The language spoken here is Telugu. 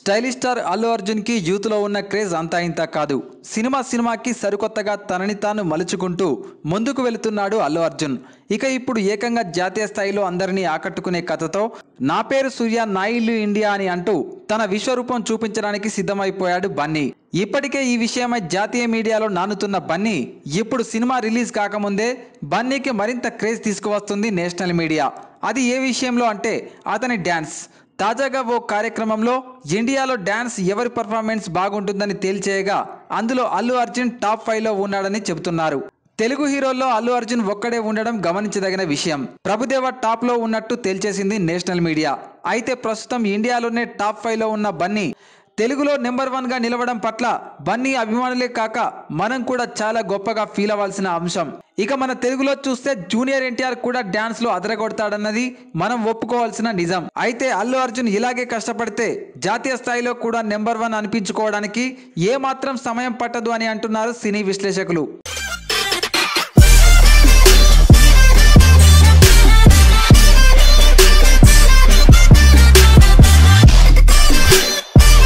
స్టైలిష్ స్టార్ అల్లు అర్జున్ కి యూత్ లో ఉన్న క్రేజ్ అంతా ఇంత కాదు సినిమా సినిమాకి సరికొత్తగా తనని తాను మలుచుకుంటూ ముందుకు వెళుతున్నాడు అల్లు అర్జున్ ఇక ఇప్పుడు ఏకంగా జాతీయ స్థాయిలో అందరినీ ఆకట్టుకునే కథతో నా పేరు సూర్య నా ఇల్లు ఇండియా అని అంటూ తన విశ్వరూపం చూపించడానికి సిద్ధమైపోయాడు బన్నీ ఇప్పటికే ఈ విషయమై జాతీయ మీడియాలో నానుతున్న బన్నీ ఇప్పుడు సినిమా రిలీజ్ కాకముందే బన్నీకి మరింత క్రేజ్ తీసుకువస్తుంది నేషనల్ మీడియా అది ఏ విషయంలో అంటే అతని డ్యాన్స్ తాజాగా ఓ కార్యక్రమంలో ఇండియాలో డ్యాన్స్ ఎవరి పర్ఫార్మెన్స్ బాగుంటుందని తేల్చేయగా అందులో అల్లు అర్జున్ టాప్ ఫైవ్ లో ఉన్నాడని చెబుతున్నారు తెలుగు హీరోల్లో అల్లు అర్జున్ ఒక్కడే ఉండడం గమనించదగిన విషయం ప్రభుదేవ టాప్ లో ఉన్నట్టు తేల్చేసింది నేషనల్ మీడియా అయితే ప్రస్తుతం ఇండియాలోనే టాప్ ఫైవ్ లో ఉన్న బన్నీ తెలుగులో నెంబర్ వన్ గా నిలవడం పట్ల బన్నీ అభిమానులే కాక మనం కూడా చాలా గొప్పగా ఫీల్ అవ్వాల్సిన అంశం ఇక మన తెలుగులో చూస్తే జూనియర్ ఎన్టీఆర్ కూడా డ్యాన్స్ లో అదరగొడతాడన్నది మనం ఒప్పుకోవాల్సిన నిజం అయితే అల్లు అర్జున్ ఇలాగే కష్టపడితే జాతీయ స్థాయిలో కూడా నెంబర్ వన్ అనిపించుకోవడానికి ఏ మాత్రం సమయం పట్టదు అని అంటున్నారు సినీ విశ్లేషకులు